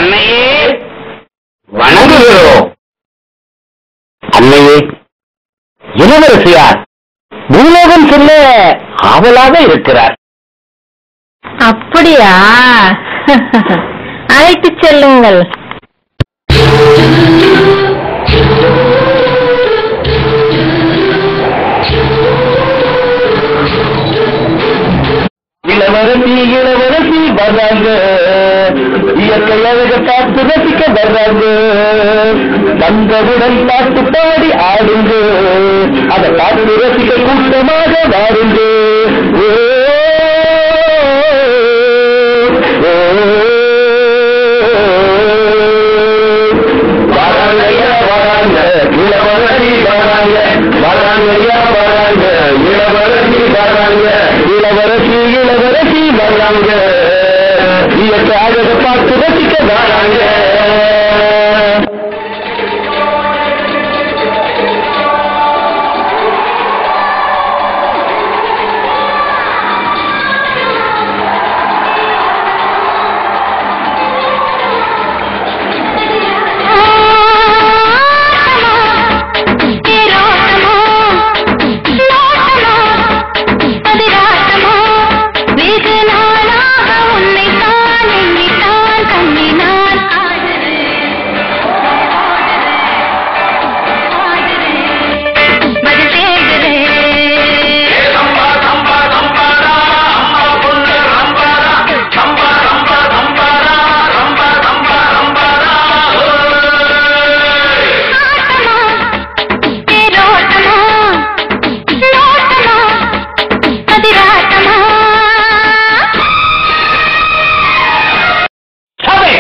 அன்னையே வணங்குகிறோம் அன்னையே இளவரசியார் பூலோகம் செல்ல ஆவலாக இருக்கிறார் அப்படியா அழைத்துச் செல்லுங்கள் இளவரசி இளவரசி வர்றாங்க இயற்கை அழக பார்த்து ரசிக்க வர்றாங்க தந்தவுடன் பாட்டு பாடி ஆடுங்க அதை பார்த்து ரசிக்க கூட்டமாக வாருங்க ஓ, ஓ, வராங்கய்யா, வராங்க இளவரசி வராங்க வராங்கய்யா வராங்க இளவரசி வராங்க இளவரசி இளவரசி வராங்க இயற்கை அழக பார்த்து ரசிக்க வராங்க சபை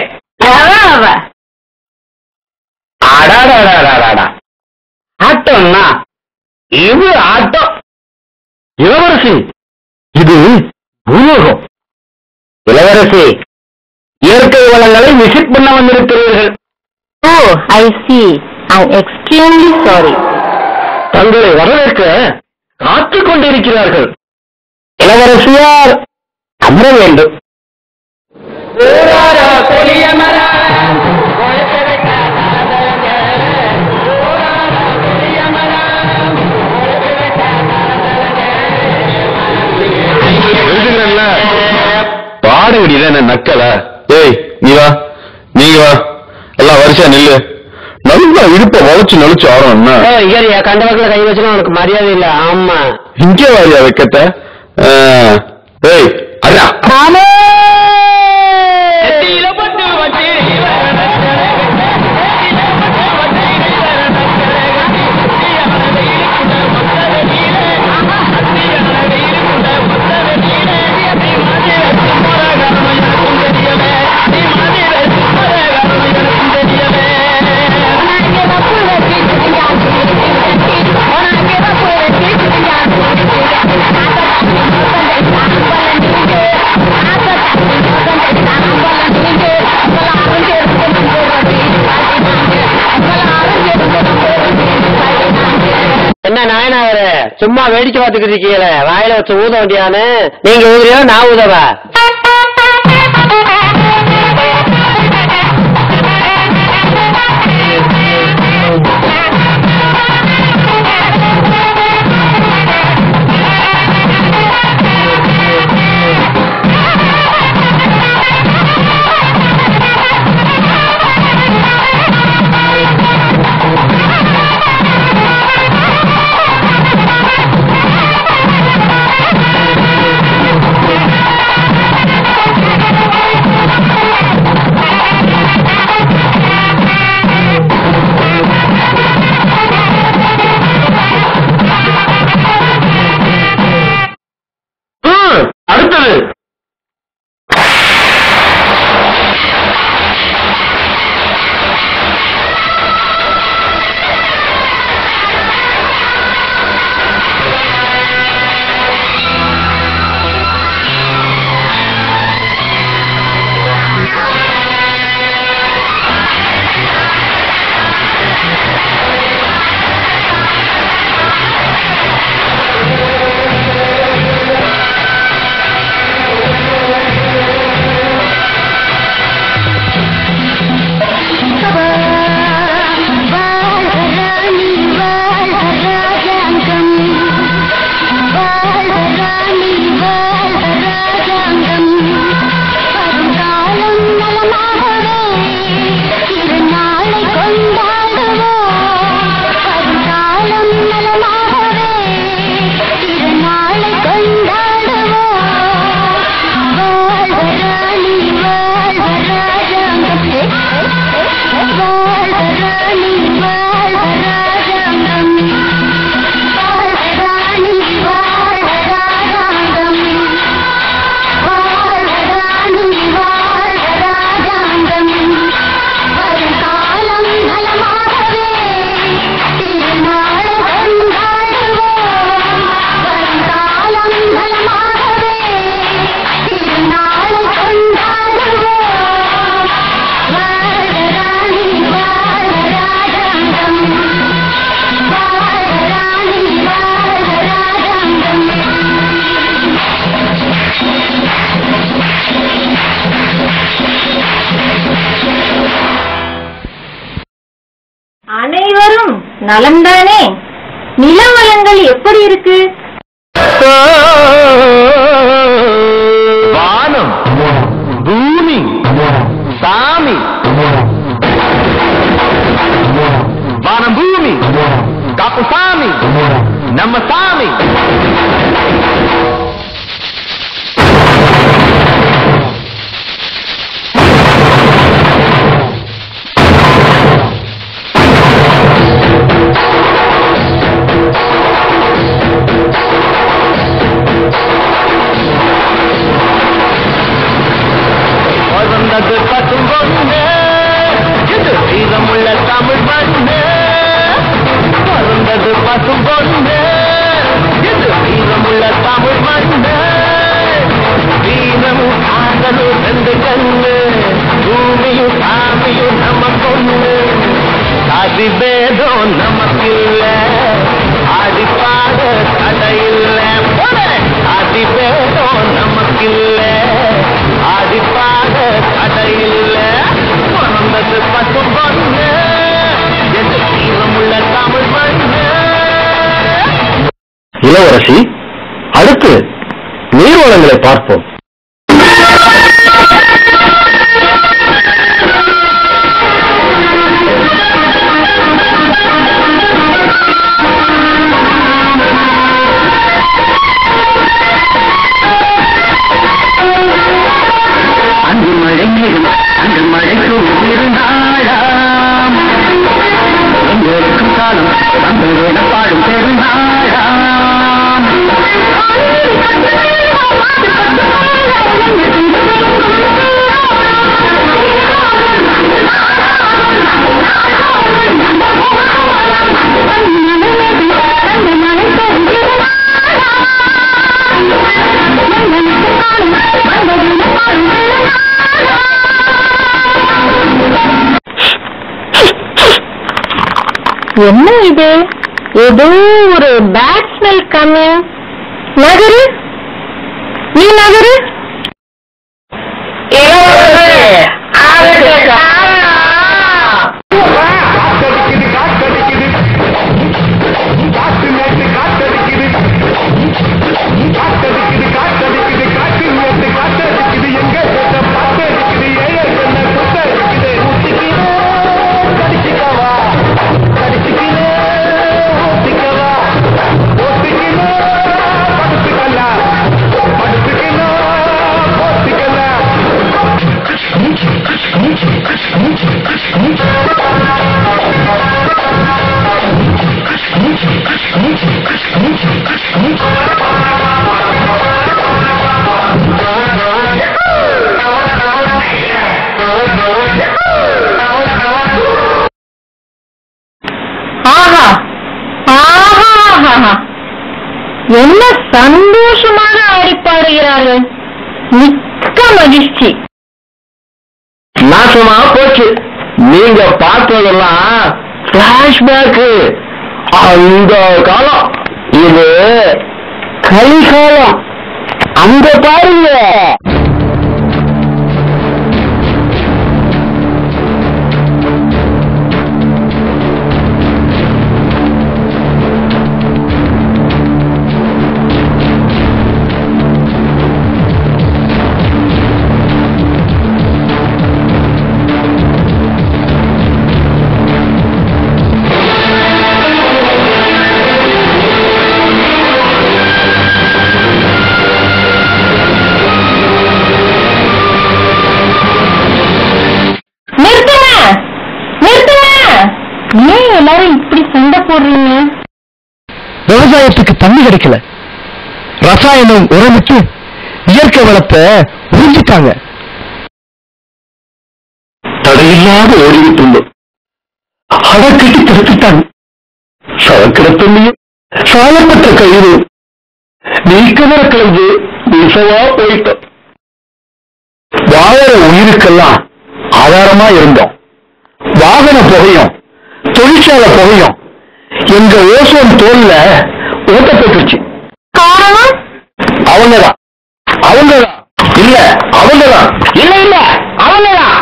அடாடாடாடாடா ஆட்டம்னா இது ஆட்டம் இளவரசி இது பூலோகம் இளவரசி இயற்கை வளங்களை விசிட் பண்ண வந்திருக்கிறீர்கள் oh I see I extremely sorry தங்களை வரவேற்க காத்துக் கொண்டிருக்கிறார்கள் இளவரசியார் அமர வேண்டும் எழுதுகிறேன்ல பாட வேண்டியது நக்கல ஏய் நீ வா நீங்க வா எல்லாம் வரிசையா நில்லு நல்லா இடுப்ப வளைச்சு நொழிச்சு ஆடணும்னா இகரியா கண்ட வகையில கை வச்சுனா உனக்கு மரியாதை இல்ல ஆமா இங்கே வாரியா வைக்கத்த ஆ, ஏய் அண்ணா என்ன நாயனாவரு சும்மா வேடிக்கை பார்த்துக்கிட்டு இருக்கீங்களே வாயில வச்சு ஊத வேண்டியானு நீங்க ஊதுறியா நான் ஊதவா ஆ நலம்தானே நில வளங்கள் எப்படி இருக்கு வானம் பூமி சாமி வானம் பூமி காப்பு சாமி நம்ம சாமி பிறந்தது பசும்பொண்ணு இது வீரமுள்ள தமிழ் மண்ணு பிறந்தது பசும்பொண்ணு இது வீரமுள்ள தமிழ் மண்ணு வீரமும் ஆகலும் ரெண்டு கண்ணு பூமியும் சாமியும் நம்ம பொண்ணு சாதி பேதம் நமக்கில்ல ஆடி பாட தடையில்ல ஆதி பேதம் நமக்கில்ல ஆடி பாட தடையில்ல பிறந்தது பசும் பொண்ணு எது தீரமுள்ள தமிழ் மண்ணு இளவரசி அடுத்து நீர்வளங்களை பார்ப்போம் அங்கு மழை மேகம் அங்கு மழைக்கு இருந்தாளாம் எங்களுக்கும் காலம் தங்களோட பாடும் பெருநாளாம் என்ன இது ஏதோ ஒரு பேட் ஸ்மெல் கம்மிங் நகரு நீ நகரு காத்தடிக்குது காத்தடிக்குது காத்து நேற்று காத்தடிக்குது காத்தடிக்குது காத்தடிக்குது காத்து நேற்று காத்தடிக்குது எங்க கேட்ட பாத்தடிக்குது ஏழை என்ன குத்தடிக்குது ஊத்திக்கினே கடிச்சிக்கவா கடிச்சிக்கினே ஊத்திக்கவா ஊத்திக்கினே படுத்துக்கலாம் படுத்துக்கலாம் போத்திக்கலாம் ஆஹா ஆஹா ஆஹா என்ன சந்தோஷமாக ஆடிப்பாடுகிறார்கள் மிக்க மகிழ்ச்சி நாசமா போச்சு நீங்க பார்த்ததெல்லாம் பிளாஷ்பேக் அந்த காலம் இது கலிகாலம் அங்க பாருங்க நிறுத்துங்க நிறுத்துங்க ஏன் எல்லாரும் இப்படி சண்டை போடுறீங்க விவசாயத்துக்கு தண்ணி கிடைக்கல ரசாயனம் உரமிட்டு இயற்கை வளத்தை உறிஞ்சிட்டாங்க தடையில்லாத ஓடிவிட்டு இருந்தோம் அடக்கட்டி தடுத்துட்டாங்க சவக்கிற தண்ணியும் சாயப்பட்ட கயிறு நீக்கமர கலந்து விஷவா போயிட்டோம் வாழற உயிருக்கெல்லாம் ஆதாரமா இருந்தோம் வாகன புகையும் தொழிற்சாலை புகையும் எங்க ஓசோன் தோல்ல ஓட்டப்பட்டுருச்சு காரணம் அவங்கதான் அவங்கதான் இல்ல அவங்கதான் இல்ல இல்ல அவங்கதான்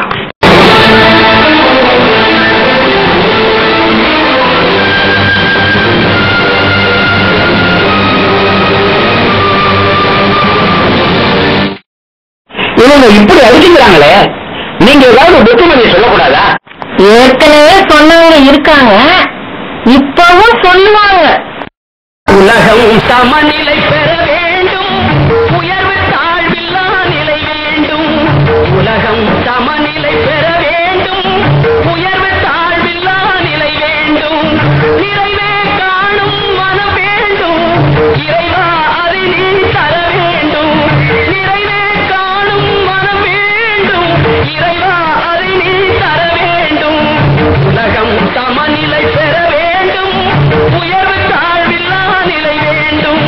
இவங்க இப்படி அடிச்சுக்கிறாங்களே நீங்க ஏதாவது புத்திமதி சொல்லக்கூடாதா ஏற்கனவே சொன்னவங்க இருக்காங்க இப்பவும் சொல்லுவாங்க உலகம் சமநிலை பெற வேண்டும் உயர்வு தாழ்வில்லா நிலை வேண்டும் உலகம் சமநிலை பெற வேண்டும் உயர்வு தாழ்வில்லா நிலை வேண்டும் நிறைவே காணும் மனம் வேண்டும் இறைவா அதை நீ தர வேண்டும் நிறைவே காணும் மனம் வேண்டும் இறைவா அதை நீ தர வேண்டும் உலகம் சமநிலை பெற வேண்டும் உயர்வு தாழ்வில்லா நிலை வேண்டும்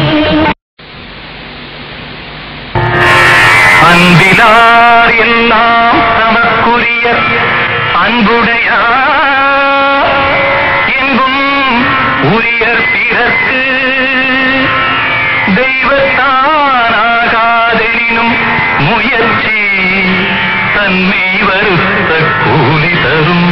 அன்பினார் எல்லாம் நமக்குரிய அன்புடையார் எங்கும் உரியர் பிறர்க்கு தெய்வத்தானாகாதெனினும் முயற்சி தன்மை வருத்த கூலி தரும்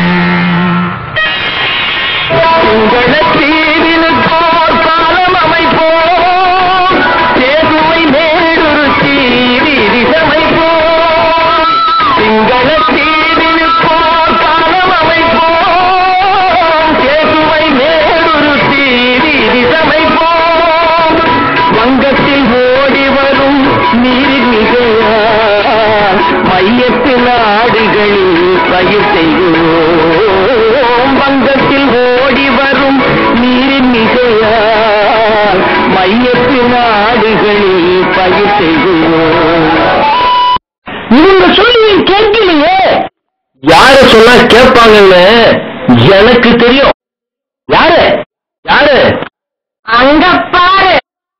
உங்களத்தீவினுக்கோர் காலம் அமைப்போம் தேகுவை நேடுருத்தி விரிசமைப்போம் சிங்களத்தீவினுக்கோர் காலம் அமைப்போம் தேகுவை நேடுருத்தி விரிசமைப்போம் வங்கத்தில் ஓடி வரும் நீரில் மிகையா மையத்து நாடுகளில் பயிர் செய்கிறோம் வங்கத்தில் ஓடி வரும் நீரின் மிகையால் மையத்து நாடுகளில் பயிர் செய்கிறோம் இவங்க சொல்லி கேட்கலையே யாரு சொன்னா கேட்பாங்கன்னு எனக்கு தெரியும் யாரு யாரு அங்க பாரு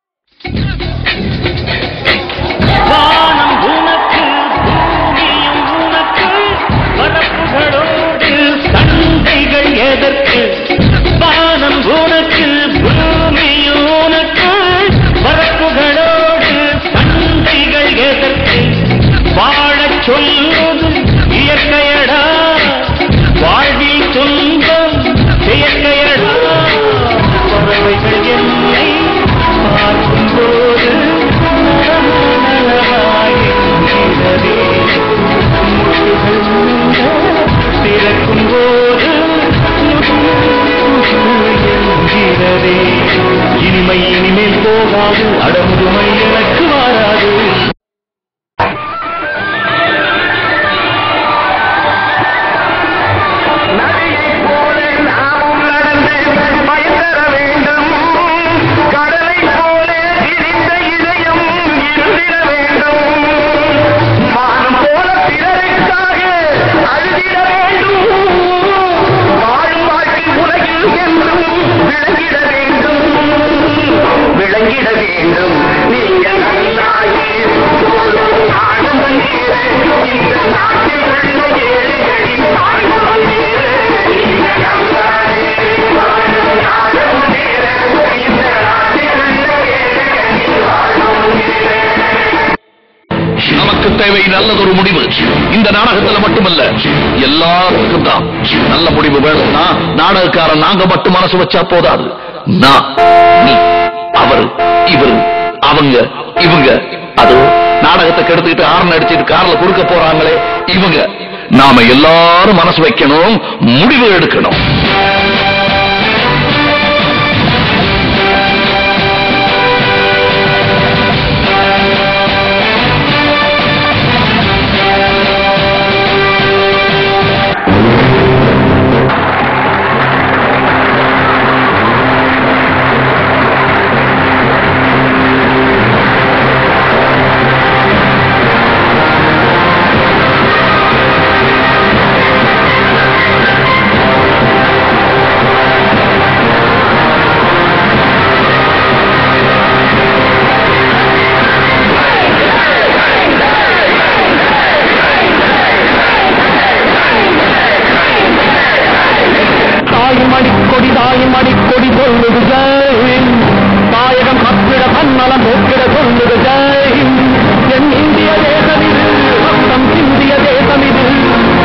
வானம் உனக்கு பூமியும் உனக்கு பரப்புகளோடு சண்டைகள் எதற்கு வானம் உனக்கு பூமியும் உனக்கு பரப்புகளோடு சண்டைகள் எதற்கு வாழச் சொல்வது இயற்கையடா வாழ்வில் துன்பம் செயற்கையடா பறவைகள் என்னை பார்க்கும்போது நலமாயிருக்கிறதே. திறக்கும் போது என்கிறதே இனிமை இனிமேல் போகாது அடமுதுமை எனக்கு மாறாது நதியைப் போல நாமும் நடந்து பயன் தர வேண்டும் கடலைப் போல விரிந்த இதயம் இருந்திட வேண்டும் வானம் போல பிறருக்காக அழுதிட வேண்டும் வாழும் வாழ்க்கை உலகில் என்றும் விளங்கிட வேண்டும் விளங்கிட வேண்டும் நீங்கள் நல்லாயே ஆனந்த நீர இந்த நாட்டில் உள்ள ஏழைகளின் ஆனந்த நீர இந்த நல்லாயே ஆனந்த நீர இந்த நாட்டில் உள்ள ஏழைகளின் ஆனந்த நீர நமக்கு தேவை நல்லதொரு முடிவு இந்த நாடகத்துல மட்டுமல்ல எல்லாருக்கும் தான் நல்ல முடிவு வேணும்னா நாடகக்காரன் நாங்க மட்டும் மனசு வச்சா போதாது நான் நீ அவரு இவரு அவங்க இவங்க அது நாடகத்தை கெடுத்துக்கிட்டு ஆரன் அடிச்சிட்டு கார்ல கொடுக்க போறாங்களே இவங்க நாம எல்லாரும் மனசு வைக்கணும் முடிவு எடுக்கணும் தாயும் அடிக்கொடி தாயும் அடிக்கொடி சொல்லுது ஜெய் தாயகம் கப்பிட தன்னலம் போக்கிட சொல்லுது ஜெய் என் இந்திய தேசம் இது ரத்தம் சிந்திய தேசம் இது